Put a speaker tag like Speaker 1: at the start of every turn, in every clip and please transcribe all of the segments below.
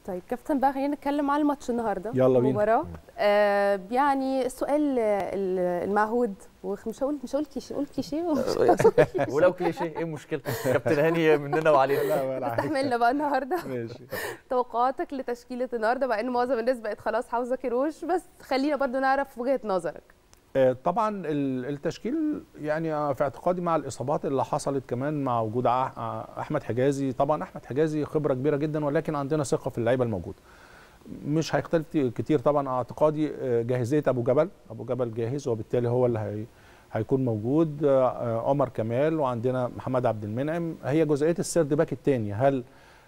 Speaker 1: طيب كابتن بقى خلينا نتكلم على الماتش النهارده
Speaker 2: يلا بينا.
Speaker 1: المباراه آه يعني السؤال ال- المعهود ومش هقول مش هقول كيشي قول كيشي
Speaker 3: ولو كليشيه ايه المشكله كابتن هاني مننا وعلينا
Speaker 2: لا ولا حاجة.
Speaker 1: استحملنا بقى النهارده
Speaker 2: ماشي
Speaker 1: توقعاتك لتشكيله النهارده مع ان معظم الناس بقت خلاص حافظه كيروش بس خلينا برضو نعرف وجهه نظرك
Speaker 2: آه، طبعا ال- التشكيل يعني آه، في اعتقادي مع الاصابات اللي حصلت كمان مع وجود ع- آه، احمد حجازي طبعا احمد حجازي خبره كبيره جدا ولكن عندنا ثقه في اللعيبه الموجوده مش هيختلف كتير طبعا اعتقادي آه، جاهزيه ابو جبل ابو جبل جاهز وبالتالي هو اللي هي هيكون موجود آه، آه، عمر كمال وعندنا محمد عبد المنعم هي جزئيه السيرد باك الثاني هل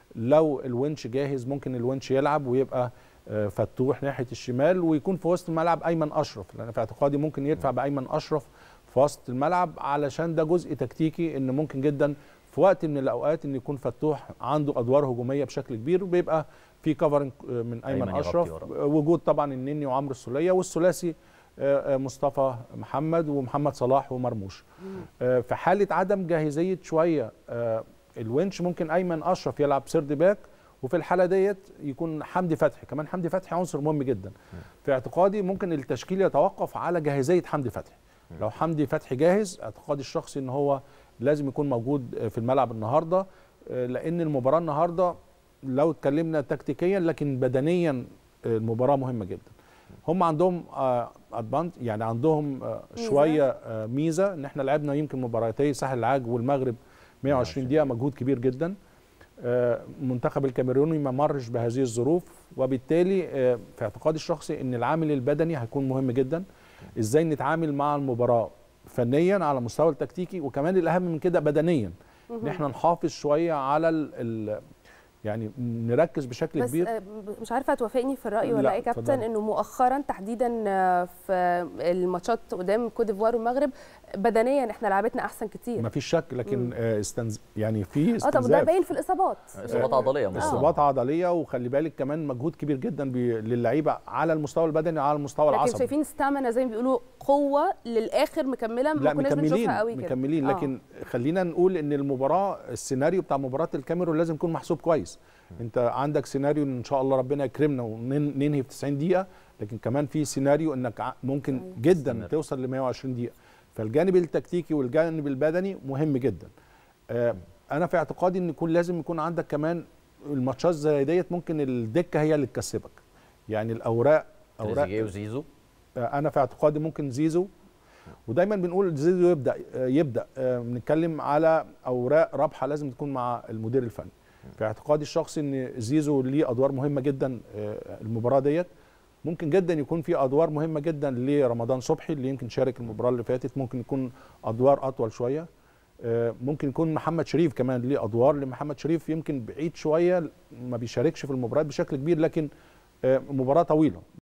Speaker 2: لو الونش جاهز ممكن الونش يلعب ويبقى آه، فتوح ناحيه الشمال ويكون في وسط الملعب ايمن اشرف لان في اعتقادي ممكن يدفع بايمن اشرف في وسط الملعب علشان ده جزء تكتيكي ان ممكن جدا في وقت من الاوقات ان يكون فتوح عنده ادوار هجوميه بشكل كبير وبيبقى في كفرنج من ايمن,
Speaker 3: أيمن يغطي
Speaker 2: اشرف
Speaker 3: ورا.
Speaker 2: وجود طبعا النني وعمرو السوليه والثلاثي آه، آه، مصطفى محمد ومحمد صلاح ومرموش آه، في حاله عدم جاهزيه شويه آه، الونش ممكن ايمن اشرف يلعب سيرد باك وفي الحاله ديت يكون حمدي فتحي كمان حمدي فتحي عنصر مهم جدا في اعتقادي ممكن التشكيل يتوقف على جاهزيه حمدي فتحي لو حمدي فتحي جاهز اعتقادي الشخصي ان هو لازم يكون موجود في الملعب النهارده آه، لان المباراه النهارده لو اتكلمنا تكتيكيا لكن بدنيا آه، المباراه مهمه جدا هم عندهم ادفانت يعني عندهم آه،
Speaker 1: ميزة.
Speaker 2: شويه آه، ميزه ان احنا لعبنا يمكن مباراتي ساحل العاج والمغرب 120 دقيقه مجهود كبير جدا آه، المنتخب الكاميروني ما مرش بهذه الظروف وبالتالي آه، في اعتقادي الشخصي ان العامل البدني هيكون مهم جدا ازاي نتعامل مع المباراه فنيا على المستوى التكتيكي وكمان الاهم من كده بدنيا ان احنا نحافظ شويه على ال ال يعني نركز بشكل
Speaker 1: بس
Speaker 2: كبير
Speaker 1: آه، مش عارفه هتوافقني في الراي ولا
Speaker 2: لا،
Speaker 1: ايه يا كابتن
Speaker 2: اتفضلي.
Speaker 1: انه مؤخرا تحديدا آه، في الماتشات قدام كوت ديفوار والمغرب بدنيا احنا لعبتنا احسن كتير
Speaker 2: ما فيش شك لكن آه، استنز يعني في
Speaker 1: اه طب ده
Speaker 2: استنزاف
Speaker 1: باين في الاصابات
Speaker 3: اصابات عضليه مصر
Speaker 2: اصابات عضليه وخلي بالك كمان مجهود كبير جدا بي- للعيبه على المستوى البدني وعلى المستوى
Speaker 1: لكن
Speaker 2: العصبي
Speaker 1: شايفين استامنا زي ما بيقولوا قوه للاخر مكمله
Speaker 2: لا
Speaker 1: ما كناش
Speaker 2: مكملين
Speaker 1: بنشوفها قوي كده
Speaker 2: مكملين
Speaker 1: آه.
Speaker 2: لكن خلينا نقول ان المباراه السيناريو بتاع مباراه الكاميرون لازم يكون محسوب كويس انت عندك سيناريو ان شاء الله ربنا يكرمنا وننهي في 90 دقيقه لكن كمان في سيناريو انك ع- ممكن
Speaker 1: أيوة.
Speaker 2: جدا
Speaker 3: سيناريو.
Speaker 2: توصل ل 120 دقيقه فالجانب التكتيكي والجانب البدني مهم جدا آه، انا في اعتقادي ان يكون لازم يكون عندك كمان الماتشات زي ديت ممكن الدكه هي اللي تكسبك يعني الاوراق اوراق
Speaker 3: تريزيجيه وزيزو
Speaker 2: انا في اعتقادي ممكن زيزو ودايما بنقول زيزو يبدا يبدا آه، بنتكلم على اوراق رابحه لازم تكون مع المدير الفني في اعتقادي الشخصي ان زيزو ليه ادوار مهمه جدا آه، المباراه ديت ممكن جدا يكون في ادوار مهمه جدا لرمضان صبحي اللي يمكن شارك المباراه اللي فاتت ممكن يكون ادوار اطول شويه آه، ممكن يكون محمد شريف كمان ليه ادوار لمحمد شريف يمكن بعيد شويه ما بيشاركش في المباريات بشكل كبير لكن آه، مباراه طويله